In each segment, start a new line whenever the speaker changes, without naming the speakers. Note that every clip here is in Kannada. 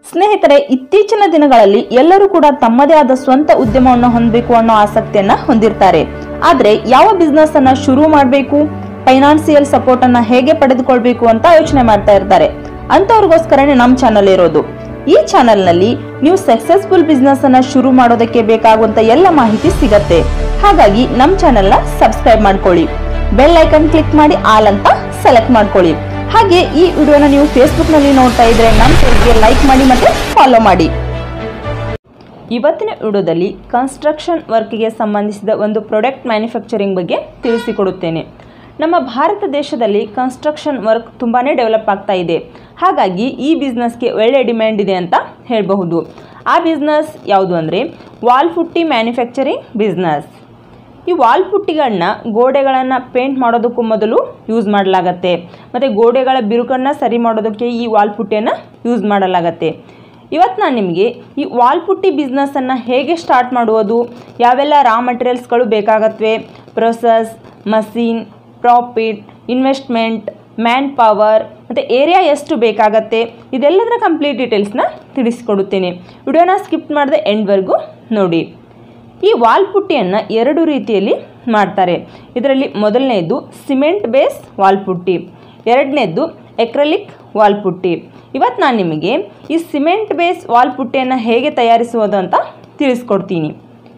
ಸ್ನೇಹಿತರೆ ಇತ್ತೀಚಿನ ದಿನಗಳಲ್ಲಿ ಎಲ್ಲರೂ ಕೂಡ ತಮ್ಮದೇ ಆದ ಸ್ವಂತ ಉದ್ಯಮವನ್ನು ಹೊಂದಬೇಕು ಅನ್ನೋ ಆಸಕ್ತಿಯನ್ನ ಹೊಂದಿರ್ತಾರೆ ಆದ್ರೆ ಯಾವ ಬಿಸ್ನೆಸ್ ಅನ್ನ ಶುರು ಮಾಡಬೇಕು ಫೈನಾನ್ಸಿಯಲ್ ಸಪೋರ್ಟ್ ಅನ್ನ ಹೇಗೆ ಪಡೆದುಕೊಳ್ಬೇಕು ಅಂತ ಯೋಚನೆ ಮಾಡ್ತಾ ಇರ್ತಾರೆ ಅಂತವ್ರಿಗೋಸ್ಕರನೇ ನಮ್ಮ ಚಾನಲ್ ಇರೋದು ಈ ಚಾನೆಲ್ ನಲ್ಲಿ ನೀವು ಸಕ್ಸಸ್ಫುಲ್ ಬಿಸ್ನೆಸ್ ಅನ್ನ ಶುರು ಮಾಡೋದಕ್ಕೆ ಬೇಕಾಗುವಂತ ಎಲ್ಲ ಮಾಹಿತಿ ಸಿಗತ್ತೆ ಹಾಗಾಗಿ ನಮ್ಮ ಚಾನೆಲ್ ನ ಸಬ್ಸ್ಕ್ರೈಬ್ ಮಾಡ್ಕೊಳ್ಳಿ ಬೆಲ್ ಐಕನ್ ಕ್ಲಿಕ್ ಮಾಡಿ ಆಲ್ ಅಂತ ಸೆಲೆಕ್ಟ್ ಮಾಡ್ಕೊಳ್ಳಿ ಹಾಗೆ ಈ ವಿಡಿಯೋನ ನೀವು ಫೇಸ್ಬುಕ್ ನಲ್ಲಿ ನೋಡ್ತಾ ಇದ್ರೆ ನಮ್ಮ ಪೇಜ್ಗೆ ಲೈಕ್ ಮಾಡಿ ಮತ್ತೆ ಫಾಲೋ ಮಾಡಿ ಇವತ್ತಿನ ವಿಡಿಯೋದಲ್ಲಿ ಕನ್ಸ್ಟ್ರಕ್ಷನ್ ವರ್ಕ್ಗೆ ಸಂಬಂಧಿಸಿದ ಒಂದು ಪ್ರಾಡಕ್ಟ್ ಮ್ಯಾನುಫ್ಯಾಕ್ಚರಿಂಗ್ ಬಗ್ಗೆ ತಿಳಿಸಿಕೊಡುತ್ತೇನೆ ನಮ್ಮ ಭಾರತ ದೇಶದಲ್ಲಿ ಕನ್ಸ್ಟ್ರಕ್ಷನ್ ವರ್ಕ್ ತುಂಬಾ ಡೆವಲಪ್ ಆಗ್ತಾ ಇದೆ ಹಾಗಾಗಿ ಈ ಬಿಸ್ನೆಸ್ಗೆ ಒಳ್ಳೆ ಡಿಮ್ಯಾಂಡ್ ಇದೆ ಅಂತ ಹೇಳಬಹುದು ಆ ಬಿಸ್ನೆಸ್ ಯಾವುದು ಅಂದರೆ ವಾಲ್ ಫುಟ್ಟಿ ಮ್ಯಾನುಫ್ಯಾಕ್ಚರಿಂಗ್ ಬಿಸ್ನೆಸ್ ಈ ವಾಲ್ ಪುಟ್ಟಿಗಳನ್ನ ಗೋಡೆಗಳನ್ನು ಪೇಂಟ್ ಮಾಡೋದಕ್ಕೂ ಮೊದಲು ಯೂಸ್ ಮಾಡಲಾಗತ್ತೆ ಮತ್ತು ಗೋಡೆಗಳ ಬಿರುಕನ್ನು ಸರಿ ಮಾಡೋದಕ್ಕೆ ಈ ವಾಲ್ ಪುಟ್ಟಿಯನ್ನು ಯೂಸ್ ಮಾಡಲಾಗತ್ತೆ ಇವತ್ತು ನಾನು ನಿಮಗೆ ಈ ವಾಲ್ ಪುಟ್ಟಿ ಬಿಸ್ನೆಸ್ಸನ್ನು ಹೇಗೆ ಸ್ಟಾರ್ಟ್ ಮಾಡುವುದು ಯಾವೆಲ್ಲ ರಾ ಮಟೀರಿಯಲ್ಸ್ಗಳು ಬೇಕಾಗತ್ವೆ process machine profit investment man power ಮತ್ತು ಏರಿಯಾ ಎಷ್ಟು ಬೇಕಾಗತ್ತೆ ಇದೆಲ್ಲದರ ಕಂಪ್ಲೀಟ್ ಡೀಟೇಲ್ಸ್ನ ತಿಳಿಸ್ಕೊಡುತ್ತೇನೆ ವಿಡಿಯೋನ ಸ್ಕಿಪ್ ಮಾಡದೆ ಎಂಡ್ವರೆಗೂ ನೋಡಿ ಈ ವಾಲ್ ಪುಟ್ಟಿಯನ್ನು ಎರಡು ರೀತಿಯಲ್ಲಿ ಮಾಡ್ತಾರೆ ಇದರಲ್ಲಿ ಮೊದಲನೇದು ಸಿಮೆಂಟ್ ಬೇಸ್ ವಾಲ್ ಪುಟ್ಟಿ ಎರಡನೇದು ಎಕ್ರಲಿಕ್ ವಾಲ್ ಪುಟ್ಟಿ ಇವತ್ತು ನಾನು ನಿಮಗೆ ಈ ಸಿಮೆಂಟ್ ಬೇಸ್ ವಾಲ್ ಪುಟ್ಟಿಯನ್ನು ಹೇಗೆ ತಯಾರಿಸುವುದು ಅಂತ ತಿಳಿಸ್ಕೊಡ್ತೀನಿ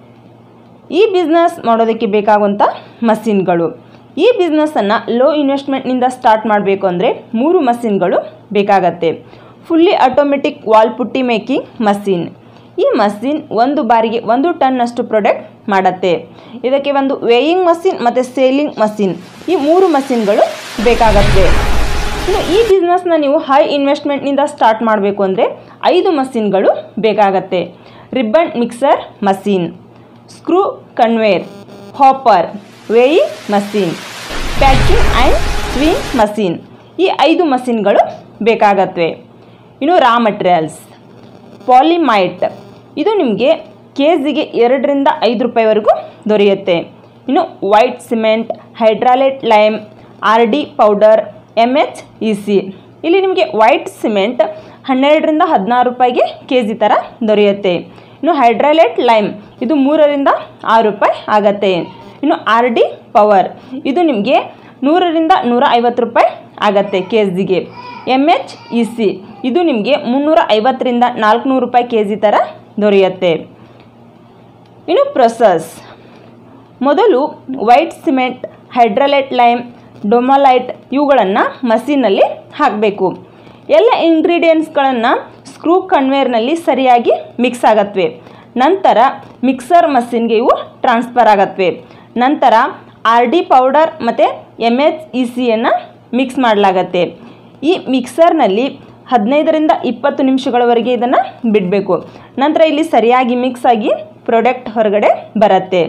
ಈ ಬಿಸ್ನೆಸ್ ಮಾಡೋದಕ್ಕೆ ಬೇಕಾಗುವಂಥ ಮಷಿನ್ಗಳು ಈ ಬಿಸ್ನೆಸ್ಸನ್ನು ಲೋ ಇನ್ವೆಸ್ಟ್ಮೆಂಟ್ನಿಂದ ಸ್ಟಾರ್ಟ್ ಮಾಡಬೇಕು ಅಂದರೆ ಮೂರು ಮಷಿನ್ಗಳು ಬೇಕಾಗತ್ತೆ fully automatic wall putty making machine ಈ ಮಷೀನ್ ಒಂದು ಬಾರಿಗೆ ಒಂದು ಟನ್ನಷ್ಟು ಪ್ರಾಡಕ್ಟ್ ಮಾಡುತ್ತೆ ಇದಕ್ಕೆ ಒಂದು ವೇಯಿಂಗ್ ಮಷೀನ್ ಮತ್ತು ಸೇಲಿಂಗ್ ಮಷೀನ್ ಈ ಮೂರು ಮಷೀನ್ಗಳು ಬೇಕಾಗತ್ತೆ ಇನ್ನು ಈ ಬಿಸ್ನೆಸ್ನ ನೀವು ಹೈ ಇನ್ವೆಸ್ಟ್ಮೆಂಟ್ನಿಂದ ಸ್ಟಾರ್ಟ್ ಮಾಡಬೇಕು ಅಂದರೆ ಐದು ಮಷೀನ್ಗಳು ಬೇಕಾಗತ್ತೆ ribbon mixer machine screw conveyor hopper weighing machine packing and swing machine ಈ ಐದು ಮಷೀನ್ಗಳು ಬೇಕಾಗತ್ವೆ ಇನ್ನು ರಾ ಮಟೀರಿಯಲ್ಸ್ ಪಾಲಿಮೈಟ್ ಇದು ನಿಮಗೆ ಕೆ ಜಿಗೆ ಎರಡರಿಂದ ಐದು ರೂಪಾಯಿವರೆಗೂ ದೊರೆಯುತ್ತೆ ಇನ್ನು white cement hydrated lime R D powder M H E C ಇಲ್ಲಿ ನಿಮಗೆ ವೈಟ್ ಸಿಮೆಂಟ್ ಹನ್ನೆರಡರಿಂದ ಹದಿನಾರು ರೂಪಾಯಿಗೆ ಕೆ ಜಿ ಥರ ದೊರೆಯುತ್ತೆ ಇನ್ನು ಹೈಡ್ರಾಲೆಟ್ ಲೈಮ್ ಇದು ಮೂರರಿಂದ ಆರು ರೂಪಾಯಿ ಆಗತ್ತೆ ಇನ್ನು ಆರ್ ಡಿ ಪವರ್ ಇದು ನಿಮಗೆ ನೂರರಿಂದ ನೂರ ಐವತ್ತು ರೂಪಾಯಿ ಆಗತ್ತೆ ಕೆ ಜಿಗೆ ಎಮ್ ಎಚ್ ಇ ಸಿ ಇದು ನಿಮಗೆ ಮುನ್ನೂರ ಐವತ್ತರಿಂದ ನಾಲ್ಕುನೂರು ರೂಪಾಯಿ ಕೆ ಜಿ ಥರ ದೊರೆಯುತ್ತೆ ಇನ್ನು ಪ್ರೊಸೆಸ್ ಮೊದಲು white cement hydrated lime dolomite ಇವುಗಳನ್ನು ಮಷೀನಲ್ಲಿ ಹಾಕಬೇಕು ಎಲ್ಲ ಇಂಗ್ರೀಡಿಯೆಂಟ್ಸ್ಗಳನ್ನು ಸ್ಕ್ರೂ ಕನ್ವೇರ್ನಲ್ಲಿ ಸರಿಯಾಗಿ ಮಿಕ್ಸ್ ಆಗತ್ವೆ ನಂತರ ಮಿಕ್ಸರ್ ಮಷೀನ್ಗೆ ಇವು ಟ್ರಾನ್ಸ್ಫರ್ ಆಗತ್ವೆ ನಂತರ ಆರ್ ಡಿ ಪೌಡರ್ ಮತ್ತು ಎಮ್ ಎಚ್ ಇ ಸಿಯನ್ನು ಮಿಕ್ಸ್ ಮಾಡಲಾಗತ್ತೆ ಈ ಮಿಕ್ಸರ್ನಲ್ಲಿ ಹದಿನೈದರಿಂದ ಇಪ್ಪತ್ತು ನಿಮಿಷಗಳವರೆಗೆ ಇದನ್ನು ಬಿಡಬೇಕು ನಂತರ ಇಲ್ಲಿ ಸರಿಯಾಗಿ ಮಿಕ್ಸ್ ಆಗಿ ಪ್ರಾಡಕ್ಟ್ ಹೊರಗಡೆ ಬರುತ್ತೆ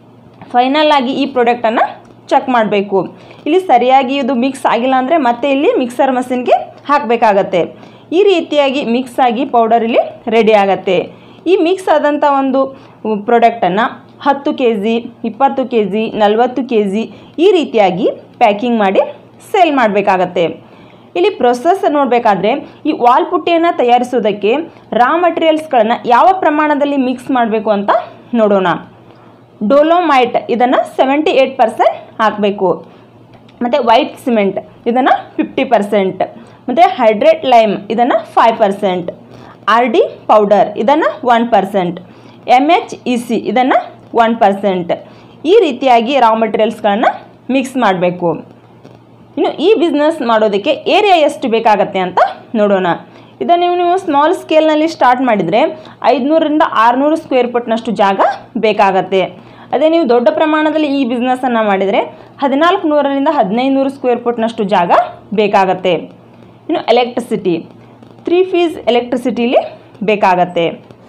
ಫೈನಲ್ ಆಗಿ ಈ ಪ್ರಾಡಕ್ಟನ್ನು ಚೆಕ್ ಮಾಡಬೇಕು ಇಲ್ಲಿ ಸರಿಯಾಗಿ ಇದು ಮಿಕ್ಸ್ ಆಗಿಲ್ಲ ಅಂದರೆ ಮತ್ತೆ ಇಲ್ಲಿ ಮಿಕ್ಸರ್ ಮಷಿನ್ಗೆ ಹಾಕಬೇಕಾಗತ್ತೆ ಈ ರೀತಿಯಾಗಿ ಮಿಕ್ಸ್ ಆಗಿ ಪೌಡರ್ ಇಲ್ಲಿ ರೆಡಿ ಆಗತ್ತೆ ಈ ಮಿಕ್ಸ್ ಆದಂಥ ಒಂದು ಪ್ರಾಡಕ್ಟನ್ನು ಹತ್ತು ಕೆ ಜಿ ಇಪ್ಪತ್ತು ಕೆ ಜಿ ನಲವತ್ತು ಕೆ ಜಿ ಈ ರೀತಿಯಾಗಿ ಪ್ಯಾಕಿಂಗ್ ಮಾಡಿ ಸೇಲ್ ಮಾಡಬೇಕಾಗತ್ತೆ ಇಲ್ಲಿ ಪ್ರೊಸೆಸ್ ನೋಡಬೇಕಾದ್ರೆ ಈ ವಾಲ್ ಪುಟ್ಟಿಯನ್ನು ತಯಾರಿಸೋದಕ್ಕೆ ರಾ ಮಟೀರಿಯಲ್ಸ್ಗಳನ್ನು ಯಾವ ಪ್ರಮಾಣದಲ್ಲಿ ಮಿಕ್ಸ್ ಮಾಡಬೇಕು ಅಂತ ನೋಡೋಣ ಡೋಲೋಮೈಟ್ ಇದನ್ನು ಸೆವೆಂಟಿ ಏಯ್ಟ್ ಪರ್ಸೆಂಟ್ ಹಾಕಬೇಕು ಮತ್ತು ವೈಟ್ ಸಿಮೆಂಟ್ ಇದನ್ನು ಫಿಫ್ಟಿ ಪರ್ಸೆಂಟ್ ಮತ್ತು ಹೈಡ್ರೇಟ್ ಲೈಮ್ ಇದನ್ನು five percent R D powder ಇದನ್ನು one percent M H E C ಇದನ್ನು ಒನ್ ಪರ್ಸೆಂಟ್ ಈ ರೀತಿಯಾಗಿ ರಾ ಮಟೀರಿಯಲ್ಸ್ಗಳನ್ನು ಮಿಕ್ಸ್ ಮಾಡಬೇಕು ಇನ್ನು ಈ ಬಿಸ್ನೆಸ್ ಮಾಡೋದಕ್ಕೆ ಏರಿಯಾ ಎಷ್ಟು ಬೇಕಾಗತ್ತೆ ಅಂತ ನೋಡೋಣ ಇದನ್ನು ನೀವು ನೀವು ಸ್ಮಾಲ್ ಸ್ಕೇಲ್ನಲ್ಲಿ ಸ್ಟಾರ್ಟ್ ಮಾಡಿದರೆ ಐದುನೂರರಿಂದ ಆರುನೂರು ಸ್ಕ್ವೇರ್ ಫುಟ್ನಷ್ಟು ಜಾಗ ಬೇಕಾಗತ್ತೆ ಅದೇ ನೀವು ದೊಡ್ಡ ಪ್ರಮಾಣದಲ್ಲಿ ಈ ಬಿಸ್ನೆಸ್ಸನ್ನು ಮಾಡಿದರೆ ಹದಿನಾಲ್ಕು ನೂರರಿಂದ ಹದಿನೈದು ನೂರು ಸ್ಕ್ವೇರ್ ಫುಟ್ನಷ್ಟು ಜಾಗ ಬೇಕಾಗತ್ತೆ ಇನ್ನು ಎಲೆಕ್ಟ್ರಿಸಿಟಿ ತ್ರೀ ಫೀಸ್ ಎಲೆಕ್ಟ್ರಿಸಿಟಿಲಿ ಬೇಕಾಗತ್ತೆ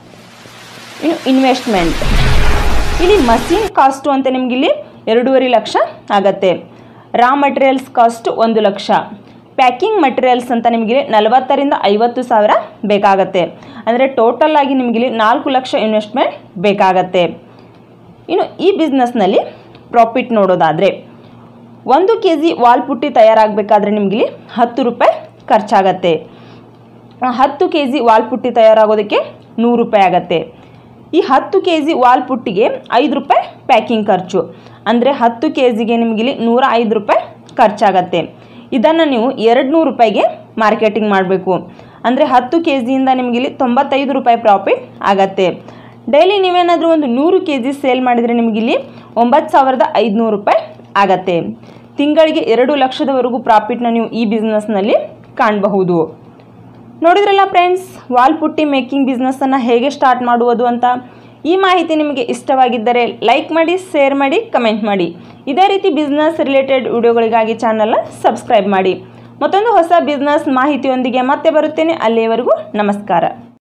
ಇನ್ನು ಇನ್ವೆಸ್ಟ್ಮೆಂಟ್ ಇಲ್ಲಿ ಮಷೀನ್ ಕಾಸ್ಟು ಅಂತ ನಿಮಗಿಲ್ಲಿ ಎರಡೂವರೆ ಲಕ್ಷ ಆಗತ್ತೆ ರಾ ಮಟೀರಿಯಲ್ಸ್ ಕಾಸ್ಟ್ ಒಂದು ಲಕ್ಷ ಪ್ಯಾಕಿಂಗ್ ಮಟೀರಿಯಲ್ಸ್ ಅಂತ ನಿಮಗೆ ನಲವತ್ತರಿಂದ ಐವತ್ತು ಸಾವಿರ ಬೇಕಾಗತ್ತೆ ಅಂದರೆ ಟೋಟಲ್ ಆಗಿ ನಿಮಗಿಲ್ಲಿ ನಾಲ್ಕು ಲಕ್ಷ ಇನ್ವೆಸ್ಟ್ಮೆಂಟ್ ಬೇಕಾಗತ್ತೆ ಇನ್ನು ಈ ಬಿಸ್ನೆಸ್ನಲ್ಲಿ ಪ್ರಾಫಿಟ್ ನೋಡೋದಾದರೆ ಒಂದು ಕೆ ಜಿ ವಾಲ್ ಪುಟ್ಟಿ ತಯಾರಾಗಬೇಕಾದ್ರೆ ನಿಮಗಿಲ್ಲಿ ಹತ್ತು ರೂಪಾಯಿ ಖರ್ಚಾಗತ್ತೆ ಹತ್ತು ಕೆ ಜಿ ವಾಲ್ ಪುಟ್ಟಿ ತಯಾರಾಗೋದಕ್ಕೆ ನೂರು ರೂಪಾಯಿ ಆಗತ್ತೆ ಈ ಹತ್ತು ಕೆ ಜಿ ವಾಲ್ ಪುಟ್ಟಿಗೆ ಐದು ರೂಪಾಯಿ ಪ್ಯಾಕಿಂಗ್ ಖರ್ಚು ಅಂದರೆ ಹತ್ತು ಕೆ ಜಿಗೆ ನಿಮಗಿಲ್ಲಿ ನೂರ ಐದು ರೂಪಾಯಿ ಖರ್ಚಾಗತ್ತೆ ಇದನ್ನು ನೀವು ಎರಡು ನೂರು ರೂಪಾಯಿಗೆ ಮಾರ್ಕೆಟಿಂಗ್ ಮಾಡಬೇಕು ಅಂದರೆ ಹತ್ತು ಕೆ ಜಿಯಿಂದ ನಿಮಗಿಲ್ಲಿ ತೊಂಬತ್ತೈದು ರೂಪಾಯಿ ಪ್ರಾಫಿಟ್ ಆಗತ್ತೆ ಡೈಲಿ ನೀವೇನಾದರೂ ಒಂದು ನೂರು ಕೆ ಜಿ ಸೇಲ್ ಮಾಡಿದರೆ ನಿಮಗಿಲ್ಲಿ ಒಂಬತ್ತು ಸಾವಿರದ ಐದುನೂರು ರೂಪಾಯಿ ಆಗತ್ತೆ ತಿಂಗಳಿಗೆ ಎರಡು ಲಕ್ಷದವರೆಗೂ ಪ್ರಾಫಿಟ್ನ ನೀವು ಈ ಬಿಸ್ನೆಸ್ನಲ್ಲಿ ಕಾಣಬಹುದು ನೋಡಿದ್ರಲ್ಲ ಫ್ರೆಂಡ್ಸ್ ವಾಲ್ ಪುಟ್ಟಿ ಮೇಕಿಂಗ್ ಬಿಸ್ನೆಸ್ಸನ್ನು ಹೇಗೆ ಸ್ಟಾರ್ಟ್ ಮಾಡುವುದು ಅಂತ ಈ ಮಾಹಿತಿ ನಿಮಗೆ ಇಷ್ಟವಾಗಿದ್ದರೆ ಲೈಕ್ ಮಾಡಿ ಶೇರ್ ಮಾಡಿ ಕಮೆಂಟ್ ಮಾಡಿ ಇದೇ ರೀತಿ ಬಿಸ್ನೆಸ್ ರಿಲೇಟೆಡ್ ವಿಡಿಯೋಗಳಿಗಾಗಿ ಚಾನಲ್ನ ಸಬ್ಸ್ಕ್ರೈಬ್ ಮಾಡಿ ಮತ್ತೊಂದು ಹೊಸ ಬಿಸ್ನೆಸ್ ಮಾಹಿತಿಯೊಂದಿಗೆ ಮತ್ತೆ ಬರುತ್ತೇನೆ ಅಲ್ಲಿಯವರೆಗೂ ನಮಸ್ಕಾರ